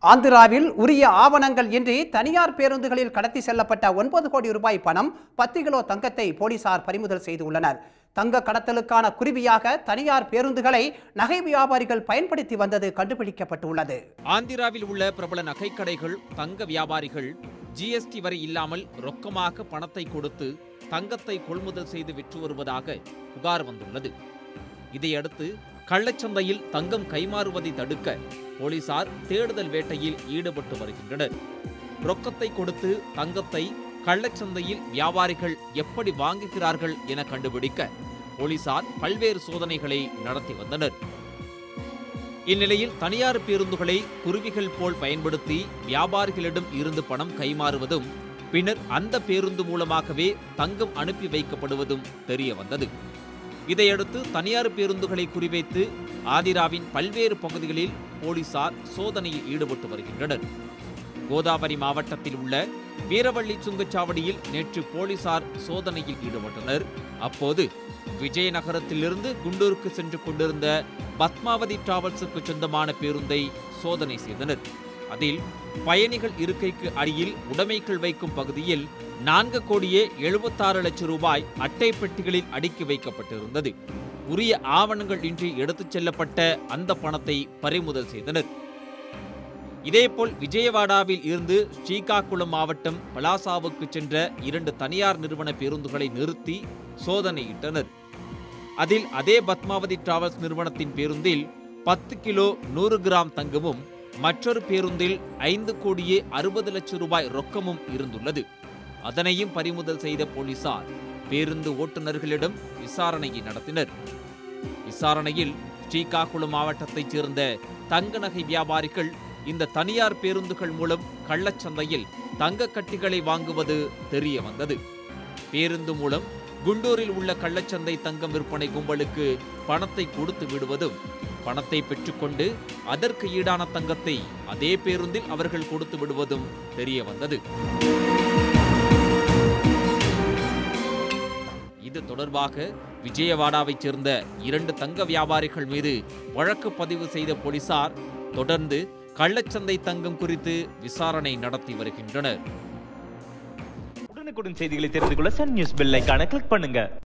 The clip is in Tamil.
ஆந்திராவில் உரிய ஆவணங்கள் இன்றி தனியார் பேருந்துகளில் கடத்தி செல்லப்பட்ட ஒன்பது கோடி ரூபாய் பணம் பத்து கிலோ தங்கத்தை போலீசார் பறிமுதல் செய்துள்ளனர் தங்க கடத்தலுக்கான குருவியாக தனியார் பேருந்துகளை நகை வியாபாரிகள் பயன்படுத்தி வந்தது கண்டுபிடிக்கப்பட்டுள்ளது ஆந்திராவில் உள்ள பிரபல நகைக்கடைகள் தங்க வியாபாரிகள் ஜிஎஸ்டி வரி இல்லாமல் ரொக்கமாக பணத்தை கொடுத்து தங்கத்தை கொள்முதல் செய்து விற்று வருவதாக புகார் வந்துள்ளது இதையடுத்து கள்ளச்சந்தையில் தங்கம் கைமாறுவதை தடுக்க போலீசார் தேடுதல் வேட்டையில் ஈடுபட்டு வருகின்றனர் ரொக்கத்தை கொடுத்து தங்கத்தை கள்ளச்சந்தையில் வியாபாரிகள் எப்படி வாங்குகிறார்கள் என கண்டுபிடிக்க போலீசார் பல்வேறு சோதனைகளை நடத்தி வந்தனர் இந்நிலையில் தனியார் பேருந்துகளை குருவிகள் போல் பயன்படுத்தி வியாபாரிகளிடம் இருந்து பணம் கைமாறுவதும் பின்னர் அந்த பேருந்து மூலமாகவே தங்கம் அனுப்பி வைக்கப்படுவதும் தெரிய வந்தது இதையடுத்து தனியார் பேருந்துகளை குறிவைத்து ஆதிராவின் பல்வேறு பகுதிகளில் போலீசார் சோதனையில் ஈடுபட்டு வருகின்றனர் கோதாவரி மாவட்டத்தில் உள்ள வீரவள்ளி சுங்கச்சாவடியில் நேற்று போலீசார் சோதனையில் ஈடுபட்டனர் அப்போது விஜயநகரத்திலிருந்து குண்டூருக்கு சென்று கொண்டிருந்த பத்மாவதி டிராவல்ஸுக்கு சொந்தமான பேருந்தை சோதனை செய்தனர் அதில் பயணிகள் இருக்கைக்கு அருகில் உடைமைகள் வைக்கும் பகுதியில் நான்கு கோடியே எழுபத்தாறு லட்சம் ரூபாய் அட்டை பெட்டிகளில் அடுக்கி வைக்கப்பட்டிருந்தது உரிய ஆவணங்கள் இன்றி எடுத்துச் செல்லப்பட்ட அந்த பணத்தை பறிமுதல் செய்தனர் இதேபோல் விஜயவாடாவில் இருந்து ஸ்ரீகாக்குளம் மாவட்டம் பலாசாவுக்கு சென்ற இரண்டு தனியார் நிறுவன பேருந்துகளை நிறுத்தி சோதனையிட்டனர் அதில் அதே பத்மாவதி டிராவல்ஸ் நிறுவனத்தின் பேருந்தில் பத்து கிலோ நூறு கிராம் தங்கமும் மற்றொரு பேருந்தில் ஐந்து கோடியே அறுபது லட்சம் ரூபாய் ரொக்கமும் இருந்துள்ளது அதனையும் பறிமுதல் செய்த போலீசார் பேருந்து ஓட்டுநர்களிடம் விசாரணையை நடத்தினர் விசாரணையில் ஸ்ரீகாக்குளம் மாவட்டத்தைச் சேர்ந்த தங்க நகை வியாபாரிகள் இந்த தனியார் பேருந்துகள் மூலம் கள்ளச்சந்தையில் தங்க கட்டிகளை வாங்குவது தெரிய வந்தது பேருந்து மூலம் குண்டூரில் உள்ள கள்ளச்சந்தை தங்கம் விற்பனை கும்பலுக்கு பணத்தை கொடுத்து விடுவதும் பணத்தை பெற்றுக்கொண்டு அதற்கு ஈடான தங்கத்தை அதே பேருந்தில் அவர்கள் கொடுத்து விடுவதும் தெரிய வந்தது இது தொடர்பாக விஜயவாடாவைச் சேர்ந்த இரண்டு தங்க வியாபாரிகள் மீது வழக்கு பதிவு செய்த போலீசார் தொடர்ந்து கள்ளச்சந்தை தங்கம் குறித்து விசாரணை நடத்தி வருகின்றனர் உடனுக்குடன் செய்திகளை தெரிந்து கொள்ள சன் நியூஸ் பெல் ஐகானை கிளிக் பண்ணுங்க